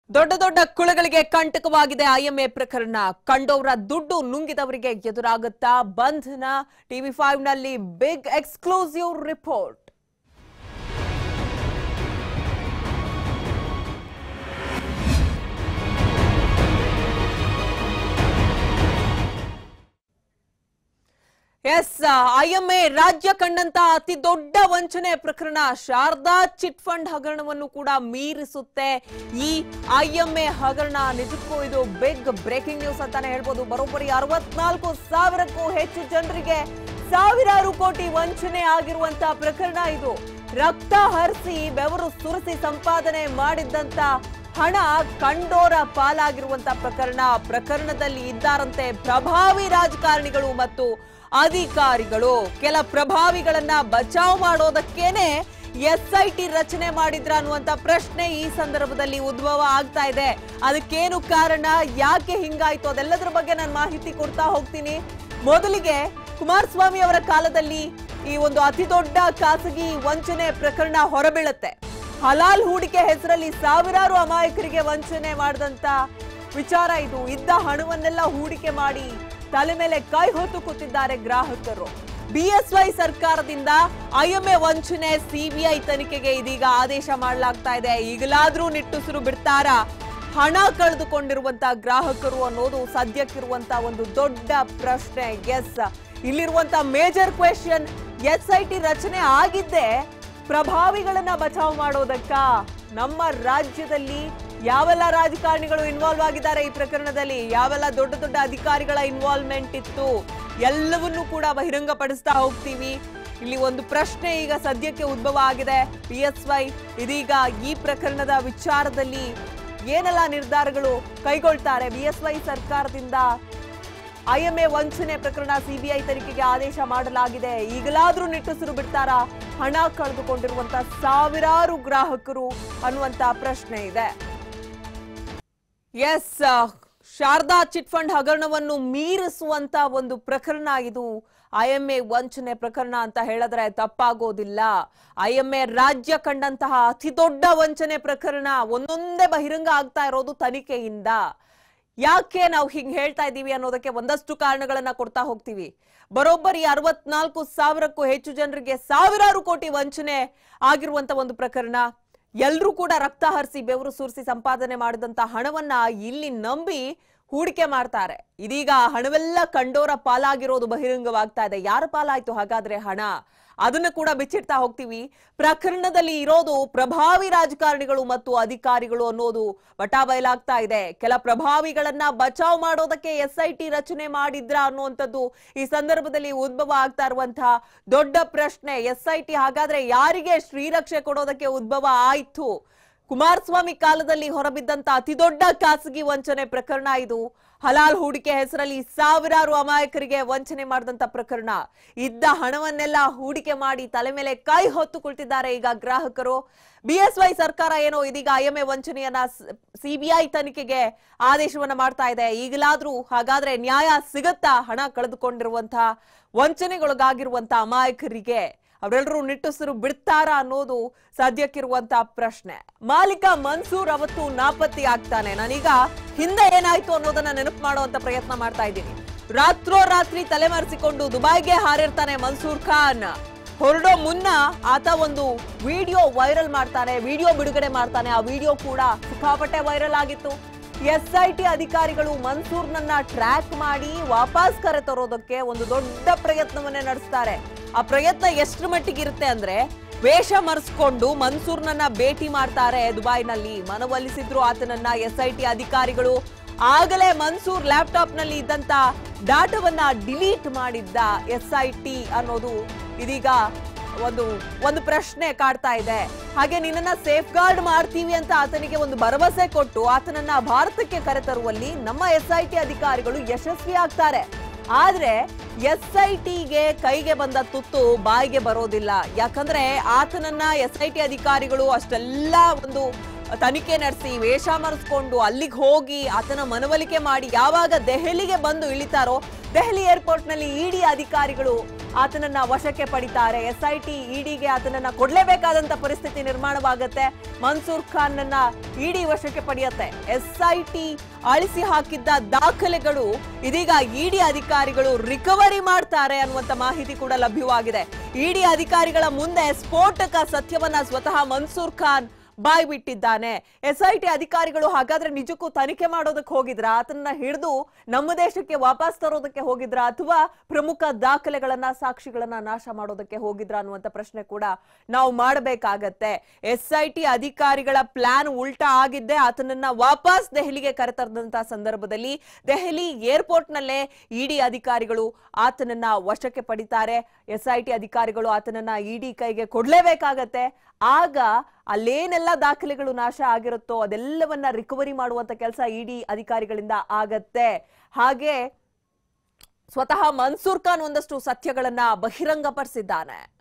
ದೊಡ್ಡ ದೊಡ್ಡ ಕುಳಗಳಿಗೆ ಕಂಟಕವಾಗಿದೆ ಐಎಂಎ ಪ್ರಕರಣ ಕಂಡೋರ ದುಡ್ಡು ನುಂಗಿದವರಿಗೆ ಎದುರಾಗುತ್ತಾ ಬಂಧನ ಟಿವಿ ಫೈವ್ ನಲ್ಲಿ big exclusive report yes IMA ರಾಜ್ಯ ಕಂಡಂತ ಅತಿ ದೊಡ್ಡ ವಂಚನೆ ಪ್ರಕರಣ ಶಾರದಾ ಚಿಟ್ ಫಂಡ್ ಹಗರಣವನ್ನು ಕೂಡ ಮೀರಿಸುತ್ತೆ ಈ ಐಎಂಎ ಹಗರಣ ನಿಜಕ್ಕೂ ಇದು ಬಿಗ್ ಬ್ರೇಕಿಂಗ್ ನ್ಯೂಸ್ ಅಂತಾನೆ ಹೇಳ್ಬೋದು ಬರೋಬ್ಬರಿ ಅರವತ್ನಾಲ್ಕು ಸಾವಿರಕ್ಕೂ ಹೆಚ್ಚು ಜನರಿಗೆ ಸಾವಿರಾರು ಕೋಟಿ ವಂಚನೆ ಆಗಿರುವಂತ ಪ್ರಕರಣ ಇದು ರಕ್ತ ಹರಿಸಿ ಬೆವರು ಸುರಿಸಿ ಸಂಪಾದನೆ ಮಾಡಿದ್ದಂತ ಹಣ ಕಂಡೋರ ಪಾಲಾಗಿರುವಂತ ಪ್ರಕರಣ ಪ್ರಕರಣದಲ್ಲಿ ಇದ್ದಾರಂತೆ ಪ್ರಭಾವಿ ರಾಜಕಾರಣಿಗಳು ಮತ್ತು ಅಧಿಕಾರಿಗಳು ಕೆಲ ಪ್ರಭಾವಿಗಳನ್ನ ಬಚಾವ್ ಮಾಡೋದಕ್ಕೇನೆ ಎಸ್ಐಟಿ ರಚನೆ ಮಾಡಿದ್ರ ಅನ್ನುವಂತ ಪ್ರಶ್ನೆ ಈ ಸಂದರ್ಭದಲ್ಲಿ ಉದ್ಭವ ಆಗ್ತಾ ಇದೆ ಅದಕ್ಕೇನು ಕಾರಣ ಯಾಕೆ ಹಿಂಗಾಯ್ತು ಅದೆಲ್ಲದರ ಬಗ್ಗೆ ನಾನು ಮಾಹಿತಿ ಕೊಡ್ತಾ ಹೋಗ್ತೀನಿ ಮೊದಲಿಗೆ ಕುಮಾರಸ್ವಾಮಿ ಅವರ ಕಾಲದಲ್ಲಿ ಈ ಒಂದು ಅತಿ ದೊಡ್ಡ ಖಾಸಗಿ ವಂಚನೆ ಪ್ರಕರಣ ಹೊರಬೀಳುತ್ತೆ ಹಲಾಲ್ ಹೂಡಿಕೆ ಹೆಸರಲ್ಲಿ ಸಾವಿರಾರು ಅಮಾಯಕರಿಗೆ ವಂಚನೆ ಮಾಡಿದಂತ ವಿಚಾರ ಇದು ಇದ್ದ ಹಣವನ್ನೆಲ್ಲ ಹೂಡಿಕೆ ಮಾಡಿ ತಲೆ ಮೇಲೆ ಕೈ ಹೊತ್ತು ಕೂತಿದ್ದಾರೆ ಗ್ರಾಹಕರು ಬಿಎಸ್ವೈ ಸರ್ಕಾರದಿಂದ ಐಎಂಎ ವಂಚನೆ ಸಿಬಿಐ ತನಿಖೆಗೆ ಇದೀಗ ಆದೇಶ ಮಾಡಲಾಗ್ತಾ ಇದೆ ಈಗಲಾದ್ರೂ ನಿಟ್ಟುಸಿರು ಬಿಡ್ತಾರಾ ಹಣ ಕಳೆದುಕೊಂಡಿರುವಂತ ಗ್ರಾಹಕರು ಅನ್ನೋದು ಸದ್ಯಕ್ಕಿರುವಂತ ಒಂದು ದೊಡ್ಡ ಪ್ರಶ್ನೆ ಎಸ್ ಇಲ್ಲಿರುವಂತ major question S I T ರಚನೆ ಆಗಿದ್ದೆ ಪ್ರಭಾವಿಗಳನ್ನ ಬಚಾವ್ ಮಾಡೋದಕ್ಕ ನಮ್ಮ ರಾಜ್ಯದಲ್ಲಿ ಯಾವೆಲ್ಲ ರಾಜಕಾರಣಿಗಳು ಇನ್ವಾಲ್ವ್ ಆಗಿದ್ದಾರೆ ಈ ಪ್ರಕರಣದಲ್ಲಿ ಯಾವೆಲ್ಲ ದೊಡ್ಡ ದೊಡ್ಡ ಅಧಿಕಾರಿಗಳ ಇನ್ವಾಲ್ವ್ಮೆಂಟ್ ಇತ್ತು ಎಲ್ಲವನ್ನೂ ಕೂಡ ಬಹಿರಂಗಪಡಿಸ್ತಾ ಹೋಗ್ತೀವಿ ಇಲ್ಲಿ ಒಂದು ಪ್ರಶ್ನೆ ಈಗ ಸದ್ಯಕ್ಕೆ ಉದ್ಭವ ಆಗಿದೆ ಪಿ ಎಸ್ ವೈ ಇದೀಗ ಈ ಪ್ರಕರಣದ ವಿಚಾರದಲ್ಲಿ ಏನೆಲ್ಲ ನಿರ್ಧಾರಗಳು ಕೈಗೊಳ್ತಾರೆ ಬಿ ಎಸ್ ವೈ ಸರ್ಕಾರದಿಂದ ಐಎಂಎ ವಂಚನೆ ಪ್ರಕರಣ ಸಿಬಿಐ ತನಿಖೆಗೆ ಆದೇಶ ಮಾಡಲಾಗಿದೆ ಈಗಲಾದ್ರೂ ನಿಟ್ಟುಸಿರು ಬಿಡ್ತಾರಾ ಹಣ ಕಳೆದುಕೊಂಡಿರುವಂತ ಸಾವಿರಾರು ಗ್ರಾಹಕರು ಅನ್ನುವಂತ ಪ್ರಶ್ನೆ ಇದೆ ಎಸ್ ಶಾರದಾ ಚಿಟ್ ಫಂಡ್ ಹಗರಣವನ್ನು ಮೀರಿಸುವಂತ ಒಂದು ಪ್ರಕರಣ ಇದು ಐಎಂಎ ವಂಚನೆ ಪ್ರಕರಣ ಅಂತ ಹೇಳಿದ್ರೆ ತಪ್ಪಾಗೋದಿಲ್ಲ ಐಎಂಎ ರಾಜ್ಯ ಕಂಡಂತಹ ಅತಿ ದೊಡ್ಡ ವಂಚನೆ ಪ್ರಕರಣ ಒಂದೊಂದೇ ಬಹಿರಂಗ ಆಗ್ತಾ ಇರೋದು ತನಿಖೆಯಿಂದ ಯಾಕೆ ನಾವು ಹಿಂಗ್ ಹೇಳ್ತಾ ಇದ್ದೀವಿ ಅನ್ನೋದಕ್ಕೆ ಒಂದಷ್ಟು ಕಾರಣಗಳನ್ನ ಕೊಡ್ತಾ ಹೋಗ್ತೀವಿ ಬರೋಬ್ಬರಿ ಅರವತ್ನಾಲ್ಕು ಸಾವಿರಕ್ಕೂ ಹೆಚ್ಚು ಜನರಿಗೆ ಸಾವಿರಾರು ಕೋಟಿ ವಂಚನೆ ಆಗಿರುವಂತ ಒಂದು ಪ್ರಕರಣ ಎಲ್ರೂ ಕೂಡ ರಕ್ತ ಹರಿಸಿ ಬೆವರು ಸುರಿಸಿ ಸಂಪಾದನೆ ಮಾಡಿದಂತ ಹಣವನ್ನ ಇಲ್ಲಿ ನಂಬಿ ಹೂಡಿಕೆ ಮಾಡ್ತಾರೆ ಇದೀಗ ಆ ಹಣವೆಲ್ಲ ಕಂಡೋರ ಪಾಲಾಗಿರೋದು ಬಹಿರಂಗವಾಗ್ತಾ ಇದೆ ಯಾರ ಪಾಲಾಯ್ತು ಹಾಗಾದ್ರೆ ಹಣ ಅದನ್ನ ಕೂಡ ಬಿಚ್ಚಿಡ್ತಾ ಹೋಗ್ತೀವಿ ಪ್ರಕರಣದಲ್ಲಿ ಇರೋದು ಪ್ರಭಾವಿ ರಾಜಕಾರಣಿಗಳು ಮತ್ತು ಅಧಿಕಾರಿಗಳು ಅನ್ನೋದು ಬಟಾ ಬಯಲಾಗ್ತಾ ಇದೆ ಕೆಲ ಪ್ರಭಾವಿಗಳನ್ನ ಬಚಾವ್ ಮಾಡೋದಕ್ಕೆ ಎಸ್ ಐ ಟಿ ರಚನೆ ಮಾಡಿದ್ರ ಅನ್ನುವಂಥದ್ದು ಈ ಸಂದರ್ಭದಲ್ಲಿ ಉದ್ಭವ ಆಗ್ತಾ ಇರುವಂತಹ ದೊಡ್ಡ ಪ್ರಶ್ನೆ ಎಸ್ ಐ ಟಿ ಹಾಗಾದ್ರೆ ಯಾರಿಗೆ ಶ್ರೀರಕ್ಷೆ ಕೊಡೋದಕ್ಕೆ ಉದ್ಭವ ಆಯ್ತು ಕುಮಾರಸ್ವಾಮಿ ಕಾಲದಲ್ಲಿ ಹೊರಬಿದ್ದಂತ ಅತಿ ದೊಡ್ಡ ಖಾಸಗಿ ವಂಚನೆ ಪ್ರಕರಣ ಇದು ಹಲಾಲ್ ಹೂಡಿಕೆ ಹೆಸರಲ್ಲಿ ಸಾವಿರಾರು ಅಮಾಯಕರಿಗೆ ವಂಚನೆ ಮಾಡಿದಂತ ಪ್ರಕರಣ ಇದ್ದ ಹಣವನ್ನೆಲ್ಲ ಹೂಡಿಕೆ ಮಾಡಿ ತಲೆ ಮೇಲೆ ಕೈ ಹೊತ್ತು ಕುಳಿತಿದ್ದಾರೆ ಈಗ ಗ್ರಾಹಕರು ಬಿಎಸ್ವೈ ಸರ್ಕಾರ ಏನೋ ಇದೀಗ ಐಎಂಎ ವಂಚನೆಯನ್ನ ಸಿಬಿಐ ತನಿಖೆಗೆ ಆದೇಶವನ್ನ ಮಾಡ್ತಾ ಇದೆ ಈಗಲಾದ್ರೂ ಹಾಗಾದ್ರೆ ನ್ಯಾಯ ಸಿಗತ್ತಾ ಹಣ ಕಳೆದುಕೊಂಡಿರುವಂತಹ ವಂಚನೆಗೊಳಗಾಗಿರುವಂತ ಅಮಾಯಕರಿಗೆ ಅವರೆಲ್ಲರೂ ನಿಟ್ಟುಸಿರು ಬಿಡ್ತಾರಾ ಅನ್ನೋದು ಸದ್ಯಕ್ಕಿರುವಂತ ಪ್ರಶ್ನೆ ಮಾಲೀಕ ಮನ್ಸೂರ್ ಅವತ್ತು ನಾಪತ್ತಿ ಆಗ್ತಾನೆ ನಾನೀಗ ಹಿಂದೆ ಏನಾಯ್ತು ಅನ್ನೋದನ್ನ ನೆನಪು ಮಾಡುವಂತ ಪ್ರಯತ್ನ ಮಾಡ್ತಾ ಇದ್ದೀನಿ ರಾತ್ರೋರಾತ್ರಿ ತಲೆಮರೆಸಿಕೊಂಡು ದುಬೈಗೆ ಹಾರಿರ್ತಾನೆ ಮನ್ಸೂರ್ ಖಾನ್ ಹೊರಡೋ ಮುನ್ನ ಆತ ಒಂದು ವಿಡಿಯೋ ವೈರಲ್ ಮಾಡ್ತಾನೆ ವಿಡಿಯೋ ಬಿಡುಗಡೆ ಮಾಡ್ತಾನೆ ಆ ವಿಡಿಯೋ ಕೂಡ ಸಿಕ್ಕಾಪಟ್ಟೆ ವೈರಲ್ ಆಗಿತ್ತು ಎಸ್ ಐ ಟಿ ಅಧಿಕಾರಿಗಳು ಮನ್ಸೂರ್ನನ್ನ ಟ್ರ್ಯಾಕ್ ಮಾಡಿ ವಾಪಸ್ ಕರೆ ತರೋದಕ್ಕೆ ಒಂದು ದೊಡ್ಡ ಪ್ರಯತ್ನವನ್ನೇ ನಡೆಸ್ತಾರೆ ಆ ಪ್ರಯತ್ನ ಎಷ್ಟರ ಮಟ್ಟಿಗೆ ಇರುತ್ತೆ ಅಂದ್ರೆ ವೇಷ ಮರೆಸ್ಕೊಂಡು ಮನ್ಸೂರ್ನನ್ನ ಭೇಟಿ ಮಾಡ್ತಾರೆ ದುಬೈನಲ್ಲಿ ಮನವೊಲಿಸಿದ್ರು ಆತನನ್ನ ಎಸ್ ಐ ಟಿ ಅಧಿಕಾರಿಗಳು ಆಗಲೇ ಮನ್ಸೂರ್ ಲ್ಯಾಪ್ಟಾಪ್ ನಲ್ಲಿ ಇದ್ದಂತ ಡಾಟಾವನ್ನ ಡಿಲೀಟ್ ಮಾಡಿದ್ದ ಎಸ್ ಐ ಟಿ ಅನ್ನೋದು ಇದೀಗ ಒಂದು ಒಂದು ಪ್ರಶ್ನೆ ಕಾಡ್ತಾ ಇದೆ ಹಾಗೆ ನಿನ್ನನ್ನ ಸೇಫ್ ಗಾರ್ಡ್ ಮಾಡ್ತೀವಿ ಅಂತ ಆತನಿಗೆ ಒಂದು ಭರವಸೆ ಕೊಟ್ಟು ಆತನನ್ನ ಭಾರತಕ್ಕೆ ಕರೆತರುವಲ್ಲಿ ನಮ್ಮ ಎಸ್ ಐ ಟಿ ಅಧಿಕಾರಿಗಳು ಯಶಸ್ವಿ ಆಗ್ತಾರೆ ಆದ್ರೆ ಎಸ್ ಐ ಟಿಗೆ ಕೈಗೆ ಬಂದ ತುತ್ತು ಬಾಯಿಗೆ ಬರೋದಿಲ್ಲ ಯಾಕಂದ್ರೆ ಆತನನ್ನ ಎಸ್ ಐ ಟಿ ಅಧಿಕಾರಿಗಳು ಅಷ್ಟೆಲ್ಲ ಒಂದು ತನಿಖೆ ನಡೆಸಿ ವೇಷ ಮರೆಸ್ಕೊಂಡು ಅಲ್ಲಿಗೆ ಹೋಗಿ ಆತನ ಮನವೊಲಿಕೆ ಮಾಡಿ ಯಾವಾಗ ದೆಹಲಿಗೆ ಬಂದು ಇಳಿತಾರೋ ದೆಹಲಿ ಏರ್ಪೋರ್ಟ್ ನಲ್ಲಿ ಇಡಿ ಅಧಿಕಾರಿಗಳು ಆತನನ್ನ ವಶಕ್ಕೆ ಪಡಿತಾರೆ ಎಸ್ಐಟಿ ಇಡಿಗೆ ಆತನನ್ನ ಕೊಡ್ಲೇಬೇಕಾದಂತ ಪರಿಸ್ಥಿತಿ ನಿರ್ಮಾಣವಾಗುತ್ತೆ ಮನ್ಸೂರ್ ಖಾನ್ ನನ್ನ ಇಡಿ ವಶಕ್ಕೆ ಪಡೆಯುತ್ತೆ ಎಸ್ಐಟಿ ಅಳಿಸಿ ಹಾಕಿದ್ದ ದಾಖಲೆಗಳು ಇದೀಗ ಇಡಿ ಅಧಿಕಾರಿಗಳು ರಿಕವರಿ ಮಾಡ್ತಾರೆ ಅನ್ನುವಂತ ಮಾಹಿತಿ ಕೂಡ ಲಭ್ಯವಾಗಿದೆ ಇಡಿ ಅಧಿಕಾರಿಗಳ ಮುಂದೆ ಸ್ಫೋಟಕ ಸತ್ಯವನ್ನ ಸ್ವತಃ ಮನ್ಸೂರ್ ಖಾನ್ ಬಾಯ್ ಬಿಟ್ಟಿದ್ದಾನೆ ಎಸ್ಐಟಿ ಅಧಿಕಾರಿಗಳು ಹಾಗಾದ್ರೆ ನಿಜಕ್ಕೂ ತನಿಖೆ ಮಾಡೋದಕ್ಕೆ ಹೋಗಿದ್ರ ಆತನ ಹಿಡಿದು ನಮ್ಮ ದೇಶಕ್ಕೆ ವಾಪಸ್ ತರೋದಕ್ಕೆ ಹೋಗಿದ್ರ ಅಥವಾ ಪ್ರಮುಖ ದಾಖಲೆಗಳನ್ನ ಸಾಕ್ಷಿಗಳನ್ನ ನಾಶ ಮಾಡೋದಕ್ಕೆ ಹೋಗಿದ್ರ ಅನ್ನುವಂತ ಪ್ರಶ್ನೆ ಕೂಡ ನಾವು ಮಾಡಬೇಕಾಗತ್ತೆ ಎಸ್ಐಟಿ ಅಧಿಕಾರಿಗಳ ಪ್ಲಾನ್ ಉಲ್ಟಾ ಆಗಿದ್ದೆ ಆತನನ್ನ ವಾಪಸ್ ದೆಹಲಿಗೆ ಕರೆತರದಂತ ಸಂದರ್ಭದಲ್ಲಿ ದೆಹಲಿ ಏರ್ಪೋರ್ಟ್ ನಲ್ಲೇ ಇಡಿ ಅಧಿಕಾರಿಗಳು ಆತನನ್ನ ವಶಕ್ಕೆ ಪಡಿತಾರೆ ಎಸ್ಐಟಿ ಅಧಿಕಾರಿಗಳು ಆತನನ್ನ ಇಡಿ ಕೈಗೆ ಕೊಡ್ಲೇಬೇಕಾಗತ್ತೆ ಆಗ ಅಲ್ಲೇನೆಲ್ಲ ದಾಖಲೆಗಳು ನಾಶ ಆಗಿರುತ್ತೋ ಅದೆಲ್ಲವನ್ನ ರಿಕವರಿ ಮಾಡುವಂತ ಕೆಲಸ ಇಡಿ ಅಧಿಕಾರಿಗಳಿಂದ ಆಗತ್ತೆ ಹಾಗೆ ಸ್ವತಃ ಮನ್ಸೂರ್ ಖಾನ್ ಒಂದಷ್ಟು ಸತ್ಯಗಳನ್ನ ಬಹಿರಂಗಪಡಿಸಿದ್ದಾನೆ